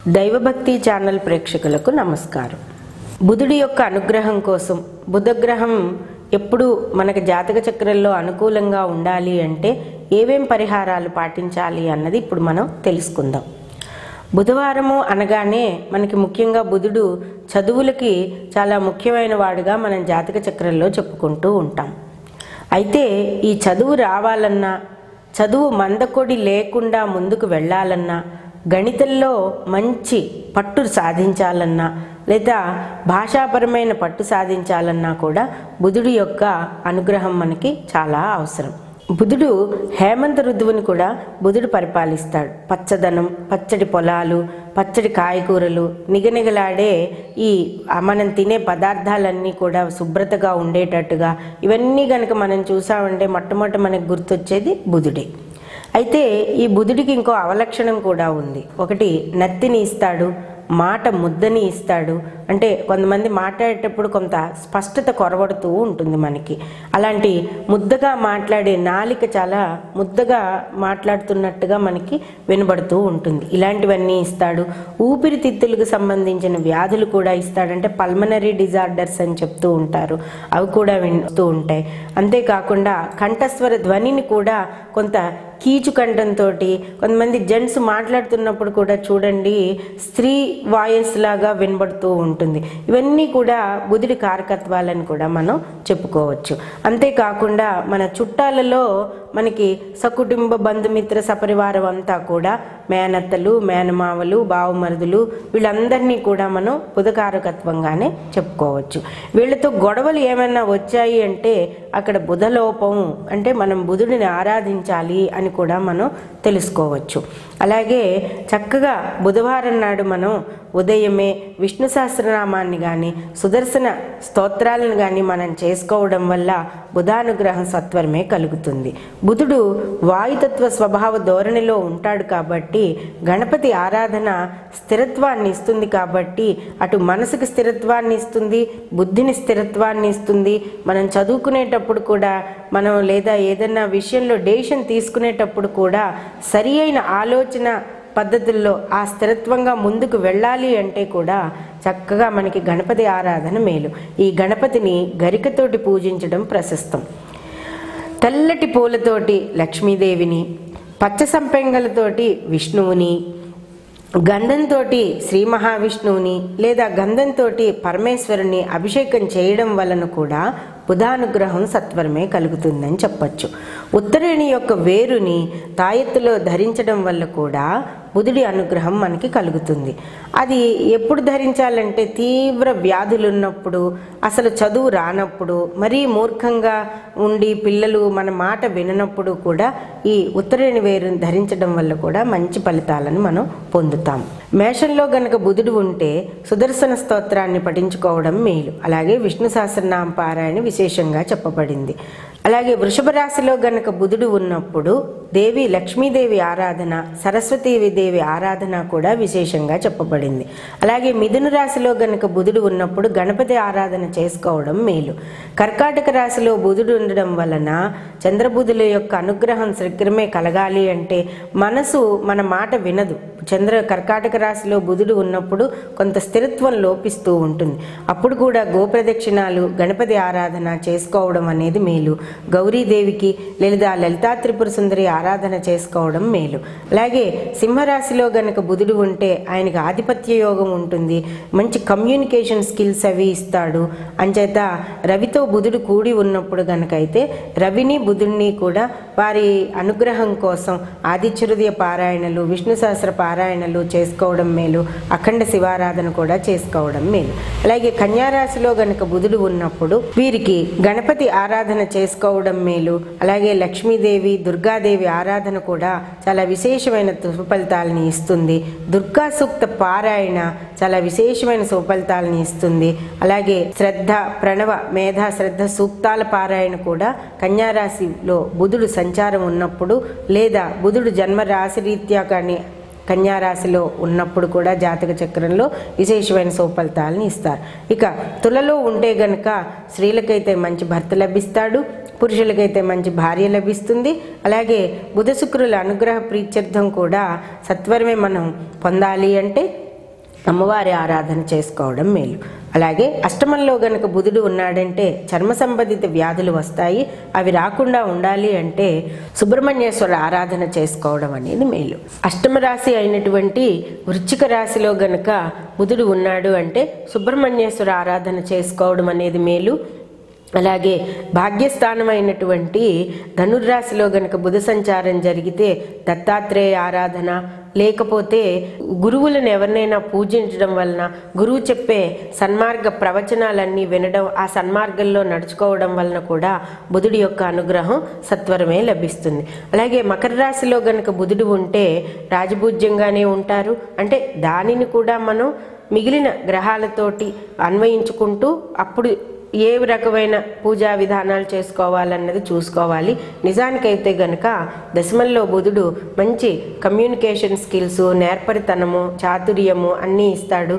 దైవభక్తి ఛానల్ ప్రేక్షకులకు నమస్కారం బుధుడి యొక్క అనుగ్రహం కోసం బుధగ్రహం ఎప్పుడు మనకి జాతక చక్రంలో అనుకూలంగా ఉండాలి అంటే ఏమేం పరిహారాలు పాటించాలి అన్నది ఇప్పుడు మనం తెలుసుకుందాం బుధవారము అనగానే మనకి ముఖ్యంగా బుధుడు చదువులకి చాలా ముఖ్యమైన వాడుగా మనం జాతక చక్రంలో చెప్పుకుంటూ ఉంటాం అయితే ఈ చదువు రావాలన్నా చదువు మందకొడి లేకుండా ముందుకు వెళ్ళాలన్నా గణితంలో మంచి పట్టు సాధించాలన్నా లేదా భాషాపరమైన పట్టు సాధించాలన్నా కూడా బుధుడి యొక్క అనుగ్రహం మనకి చాలా అవసరం బుధుడు హేమంత ఋతువుని కూడా బుధుడు పరిపాలిస్తాడు పచ్చదనం పచ్చడి పొలాలు పచ్చడి కాయగూరలు నిగనిగలాడే ఈ ఆ మనం తినే పదార్థాలన్నీ కూడా శుభ్రతగా ఉండేటట్టుగా ఇవన్నీ కనుక మనం చూసామంటే మొట్టమొదటి మనకు గుర్తొచ్చేది బుధుడే అయితే ఈ బుధుడికి ఇంకో అవలక్షణం కూడా ఉంది ఒకటి నత్తిని ఇస్తాడు మాట ముద్దని ఇస్తాడు అంటే కొంతమంది మాట్లాడేటప్పుడు కొంత స్పష్టత కొరవడుతూ ఉంటుంది మనకి అలాంటి ముద్దగా మాట్లాడే నాలిక చాలా ముద్దగా మాట్లాడుతున్నట్టుగా మనకి వినబడుతూ ఉంటుంది ఇలాంటివన్నీ ఇస్తాడు ఊపిరితిత్తులకు సంబంధించిన వ్యాధులు కూడా ఇస్తాడంటే పల్మనరీ డిజార్డర్స్ అని చెప్తూ ఉంటారు అవి కూడా వింటూ ఉంటాయి అంతేకాకుండా కంఠస్వర ధ్వనిని కూడా కొంత కీచు కంఠంతో కొంతమంది జెంట్స్ మాట్లాడుతున్నప్పుడు కూడా చూడండి స్త్రీ వాయిస్ లాగా వినబడుతూ ఉంటుంది ఇవన్నీ కూడా బుధుడి కారకత్వాలని కూడా మనం చెప్పుకోవచ్చు అంతేకాకుండా మన చుట్టాలలో మనకి సకుటుంబ బంధుమిత్ర సపరివారం అంతా కూడా మేనత్తలు మేనమావలు బావమరుదులు వీళ్ళందరినీ కూడా మనం బుధకారకత్వంగానే చెప్పుకోవచ్చు వీళ్ళతో గొడవలు ఏమైనా వచ్చాయి అంటే అక్కడ బుధలోపం అంటే మనం బుధుడిని ఆరాధించాలి అని కూడా మనం తెలుసుకోవచ్చు అలాగే చక్కగా బుధవారం నాడు మనం ఉదయమే విష్ణు సహస్రనామాన్ని కానీ సుదర్శన స్తోత్రాలను కానీ మనం చేసుకోవడం వల్ల బుధానుగ్రహం సత్వరమే కలుగుతుంది బుధుడు వాయుతత్వ స్వభావ ధోరణిలో ఉంటాడు కాబట్టి గణపతి ఆరాధన స్థిరత్వాన్ని ఇస్తుంది కాబట్టి అటు మనసుకి స్థిరత్వాన్ని ఇస్తుంది బుద్ధిని స్థిరత్వాన్ని ఇస్తుంది మనం చదువుకునేటప్పుడు కూడా మనం లేదా ఏదైనా విషయంలో డెసిషన్ తీసుకునేటప్పుడు కూడా సరి అయిన ఆలోచన పద్ధతుల్లో ఆ స్థిరత్వంగా ముందుకు వెళ్ళాలి అంటే కూడా చక్కగా మనకి గణపతి ఆరాధన మేలు ఈ గణపతిని గరికతోటి పూజించడం ప్రశస్తం తెల్లటి పూలతోటి లక్ష్మీదేవిని పచ్చ సంపెంగలతోటి విష్ణువుని గంధంతో శ్రీ మహావిష్ణువుని లేదా గంధంతో పరమేశ్వరుని అభిషేకం చేయడం వలన కూడా బుధానుగ్రహం సత్వరమే కలుగుతుందని చెప్పచ్చు ఉత్తరేణి యొక్క వేరుని తాయెత్తులో ధరించడం వల్ల కూడా బుధుడి అనుగ్రహం మనకి కలుగుతుంది అది ఎప్పుడు ధరించాలంటే తీవ్ర వ్యాధులు ఉన్నప్పుడు అసలు చదువు రానప్పుడు మరీ మూర్ఖంగా ఉండి పిల్లలు మన మాట విననప్పుడు కూడా ఈ ఉత్తరేణి వేరుని ధరించడం వల్ల కూడా మంచి ఫలితాలను మనం పొందుతాం మేషంలో గనక బుధుడు ఉంటే సుదర్శన స్తోత్రాన్ని పఠించుకోవడం మేలు అలాగే విష్ణు సహస్రనామ పారాయణ విశేషంగా చెప్పబడింది అలాగే వృషభ రాశిలో గనక బుధుడు ఉన్నప్పుడు దేవి లక్ష్మీదేవి ఆరాధన సరస్వతీదేవి దేవి ఆరాధన కూడా విశేషంగా చెప్పబడింది అలాగే మిథున రాశిలో గనక బుధుడు ఉన్నప్పుడు గణపతి ఆరాధన చేసుకోవడం మేలు కర్కాటక రాశిలో బుధుడు ఉండడం వలన చంద్రబుధుల యొక్క అనుగ్రహం శీఘ్రమే కలగాలి అంటే మనసు మన మాట వినదు చంద్ర కర్కాటక రాశిలో బుధుడు ఉన్నప్పుడు కొంత స్థిరత్వం లోపిస్తూ ఉంటుంది అప్పుడు కూడా గోప్రదక్షిణాలు గణపతి ఆరాధన చేసుకోవడం అనేది మేలు గౌరీదేవికి లేదా లలితా త్రిపుర సుందరి ఆరాధన చేసుకోవడం మేలు అలాగే సింహరాశిలో గనక బుధుడు ఉంటే ఆయనకి ఆధిపత్య యోగం ఉంటుంది మంచి కమ్యూనికేషన్ స్కిల్స్ అవి ఇస్తాడు అంచేత రవితో బుధుడు కూడి ఉన్నప్పుడు గనక అయితే రవిని బుధుడిని కూడా వారి అనుగ్రహం కోసం ఆదిత్యహృదయ పారాయణలు విష్ణు సహస్ర పారాయణలు చేసుకోవడం మేలు అఖండ శివారాధన కూడా చేసుకోవడం మేలు అలాగే కన్యారాశిలో గనక బుధుడు ఉన్నప్పుడు వీరికి గణపతి ఆరాధన చేసుకోవడం మేలు అలాగే లక్ష్మీదేవి దుర్గాదేవి ఆరాధన కూడా చాలా విశేషమైన సుఫలితాలని ఇస్తుంది దుర్గా సూక్త పారాయణ చాలా విశేషమైన సుఫలితాలని ఇస్తుంది అలాగే శ్రద్ధ ప్రణవ మేధా శ్రద్ధ సూక్తాల పారాయణ కూడా కన్యారాశిలో బుధుడు సంచారం ఉన్నప్పుడు లేదా బుధుడు జన్మ రాశి రీత్యా కానీ కన్యారాశిలో ఉన్నప్పుడు కూడా జాతక చక్రంలో విశేషమైన సుఫలితాలను ఇస్తారు ఇక తులలో ఉంటే గనక స్త్రీలకైతే మంచి భర్త లభిస్తాడు పురుషులకైతే మంచి భార్య లభిస్తుంది అలాగే బుధ శుక్రుల అనుగ్రహ ప్రీత్యర్థం కూడా సత్వరమే మనం పొందాలి అంటే అమ్మవారి ఆరాధన చేసుకోవడం మేలు అలాగే అష్టమంలో గనక బుధుడు ఉన్నాడంటే చర్మ సంబంధిత వ్యాధులు వస్తాయి అవి రాకుండా ఉండాలి అంటే సుబ్రహ్మణ్యేశ్వర ఆరాధన చేసుకోవడం అనేది మేలు అష్టమ రాశి అయినటువంటి వృశ్చిక రాశిలో గనక బుధుడు ఉన్నాడు అంటే సుబ్రహ్మణ్యేశ్వర ఆరాధన చేసుకోవడం అనేది మేలు అలాగే భాగ్యస్థానం అయినటువంటి ధనుర్రాశిలో గనక బుధ సంచారం జరిగితే దత్తాత్రేయ ఆరాధన లేకపోతే గురువులను ఎవరినైనా పూజించడం వలన గురువు చెప్పే సన్మార్గ ప్రవచనాలన్నీ వినడం ఆ సన్మార్గంలో నడుచుకోవడం వలన కూడా బుధుడి యొక్క అనుగ్రహం సత్వరమే లభిస్తుంది అలాగే మకర రాశిలో గనక బుధుడు ఉంటే రాజపూజ్యంగానే ఉంటారు అంటే దానిని కూడా మనం మిగిలిన గ్రహాలతోటి అన్వయించుకుంటూ అప్పుడు ఏ రకమైన పూజా విధానాలు చేసుకోవాలన్నది చూసుకోవాలి నిజానికైతే గనక దశమంలో బుధుడు మంచి కమ్యూనికేషన్ స్కిల్స్ నేర్పరితనము చాతుర్యము అన్నీ ఇస్తాడు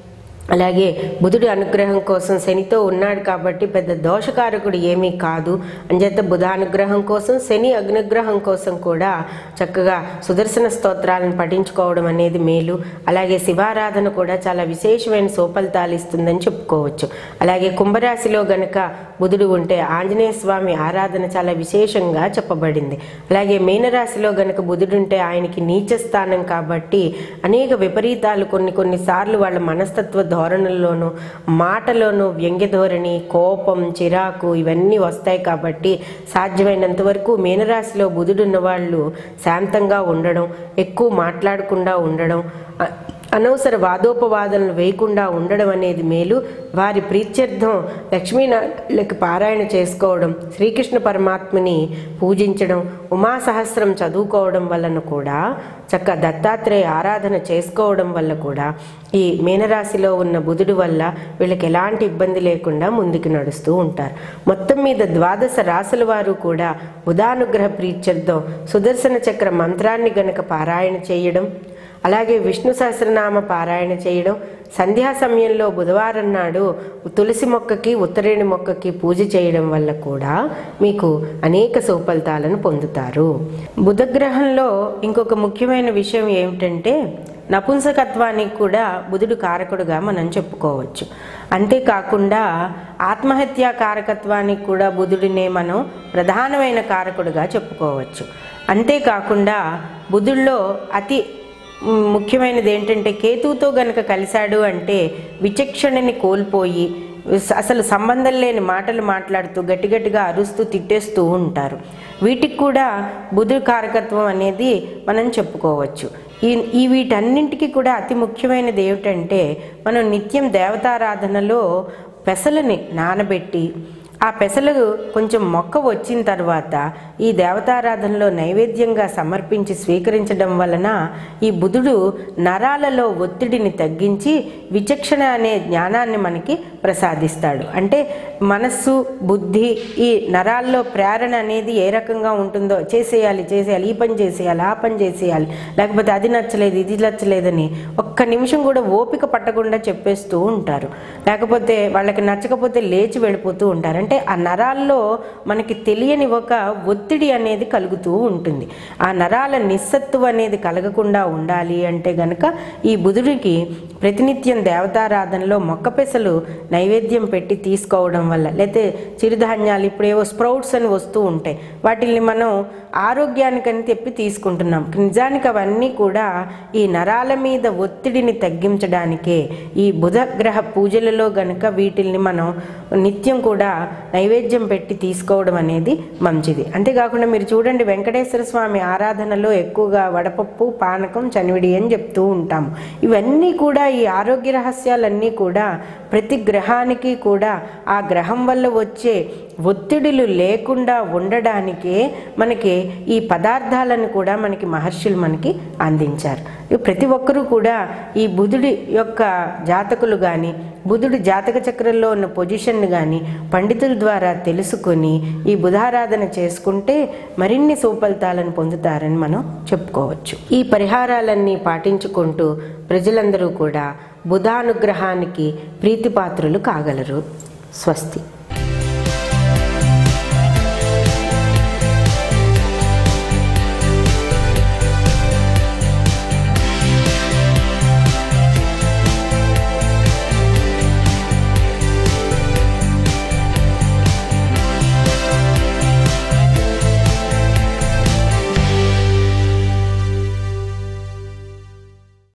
అలాగే బుధుడి అనుగ్రహం కోసం శనితో ఉన్నాడు కాబట్టి పెద్ద దోషకారకుడు ఏమీ కాదు అంచేత బుధ అనుగ్రహం కోసం శని అనుగ్రహం కోసం కూడా చక్కగా సుదర్శన స్తోత్రాలను పఠించుకోవడం అనేది మేలు అలాగే శివారాధన కూడా చాలా విశేషమైన సోఫలితాలు ఇస్తుందని చెప్పుకోవచ్చు అలాగే కుంభరాశిలో గనక బుధుడు ఉంటే ఆంజనేయ స్వామి ఆరాధన చాలా విశేషంగా చెప్పబడింది అలాగే మీనరాశిలో గనక బుధుడు ఉంటే ఆయనకి నీచ స్థానం కాబట్టి అనేక విపరీతాలు కొన్ని కొన్నిసార్లు వాళ్ళ మనస్తత్వ ధోరణుల్లోనూ మాటలోనూ వ్యంగ్య ధోరణి కోపం చిరాకు ఇవన్నీ వస్తాయి కాబట్టి సాధ్యమైనంత వరకు మీనరాశిలో బుధుడున్న వాళ్ళు శాంతంగా ఉండడం ఎక్కువ మాట్లాడకుండా ఉండడం అ- అనవసర వాదోపవాదనలు వేయకుండా ఉండడం అనేది మేలు వారి ప్రీత్యర్థం లక్ష్మీనారాయణకి పారాయణ చేసుకోవడం శ్రీకృష్ణ పరమాత్మని పూజించడం ఉమా సహస్రం చదువుకోవడం వలన కూడా చక్క దత్తాత్రేయ ఆరాధన చేసుకోవడం వల్ల కూడా ఈ మీనరాశిలో ఉన్న బుధుడు వల్ల వీళ్ళకి ఎలాంటి ఇబ్బంది లేకుండా ముందుకు నడుస్తూ ఉంటారు మొత్తం మీద ద్వాదశ రాశుల వారు కూడా బుధానుగ్రహ ప్రీత్యర్థం సుదర్శన చక్ర మంత్రాన్ని గనక పారాయణ చేయడం అలాగే విష్ణు సహస్రనామ పారాయణ చేయడం సంధ్యా సమయంలో బుధవారం నాడు తులసి మొక్కకి ఉత్తరేణి మొక్కకి పూజ చేయడం వల్ల కూడా మీకు అనేక సుఫలితాలను పొందుతారు బుధగ్రహంలో ఇంకొక ముఖ్యమైన విషయం ఏమిటంటే నపుంసకత్వానికి కూడా బుధుడు కారకుడుగా మనం చెప్పుకోవచ్చు అంతేకాకుండా ఆత్మహత్యా కారకత్వానికి కూడా బుధుడినే మనం ప్రధానమైన కారకుడుగా చెప్పుకోవచ్చు అంతేకాకుండా బుధుల్లో అతి మ్, ముఖ్యమైనది ఏంటంటే కేతువుతో గనక కలిశాడు అంటే విచక్షణని కోల్పోయి స- అసలు సంబంధం లేని మాటలు మాట్లాడుతూ గట్టి గట్టిగా అరుస్తూ తిట్టేస్తూ ఉంటారు వీటికి కూడా బుధు కారకత్వం అనేది మనం చెప్పుకోవచ్చు ఈ ఈ వీటన్నింటికి కూడా అతి ముఖ్యమైనది ఏమిటంటే మనం నిత్యం దేవతారాధనలో పెసలని నానబెట్టి ఆ పెసలు కొంచెం మొక్క వచ్చిన తర్వాత ఈ దేవతారాధనలో నైవేద్యంగా సమర్పించి స్వీకరించడం వలన ఈ బుధుడు నరాలలో ఒత్తిడిని తగ్గించి విచక్షణ అనే జ్ఞానాన్ని మనకి ప్రసాదిస్తాడు అంటే మనస్సు బుద్ధి ఈ నరాల్లో ప్రేరణ అనేది ఏ రకంగా ఉంటుందో చేసేయాలి చేసేయాలి ఈ పని చేసేయాలి ఆ పని చేసేయాలి లేకపోతే అది నచ్చలేదు ఇది నచ్చలేదని ఒక్క నిమిషం కూడా ఓపిక పట్టకుండా చెప్పేస్తూ ఉంటారు లేకపోతే వాళ్ళకి నచ్చకపోతే లేచి వెళ్ళిపోతూ ఉంటారు అంటే ఆ నరాల్లో మనకి తెలియని ఒక ఒత్తిడి అనేది కలుగుతూ ఉంటుంది ఆ నరాల నిస్సత్తువ అనేది కలగకుండా ఉండాలి అంటే గనక ఈ బుధుడికి ప్రతినిత్యం దేవతారాధనలో మొక్క పెసలు నైవేద్యం పెట్టి తీసుకోవడం వల్ల లేకపోతే చిరుధాన్యాలు ఇప్పుడు ఏవో స్ప్రౌట్స్ అని వస్తూ ఉంటాయి వాటిని మనం ఆరోగ్యానికని తెప్పి తీసుకుంటున్నాం నిజానికి అవన్నీ కూడా ఈ నరాల మీద ఒత్తిడిని తగ్గించడానికే ఈ బుధ గ్రహ పూజలలో గనుక వీటిల్ని మనం నిత్యం కూడా నైవేద్యం పెట్టి తీసుకోవడం అనేది మంచిది అంతేకాకుండా మీరు చూడండి వెంకటేశ్వర స్వామి ఆరాధనలో ఎక్కువగా వడపప్పు పానకం చనివిడి అని చెప్తూ ఉంటాము ఇవన్నీ కూడా ఈ ఆరోగ్య రహస్యాలన్నీ కూడా ప్రతి గ్రహానికి కూడా ఆ గ్రహం వల్ల వచ్చే ఒత్తిడులు లేకుండా ఉండడానికే మనకి ఈ పదార్థాలను కూడా మనకి మహర్షులు మనకి అందించారు ఇవి ప్రతి ఒక్కరూ కూడా ఈ బుధుడి యొక్క జాతకులు కానీ బుధుడి జాతక చక్రంలో ఉన్న పొజిషన్ కానీ పండితుల ద్వారా తెలుసుకొని ఈ బుధారాధన చేసుకుంటే మరిన్ని సుఫలితాలను పొందుతారని మనం చెప్పుకోవచ్చు ఈ పరిహారాలన్నీ పాటించుకుంటూ ప్రజలందరూ కూడా బుధానుగ్రహానికి ప్రీతిపాత్రులు కాగలరు స్వస్తి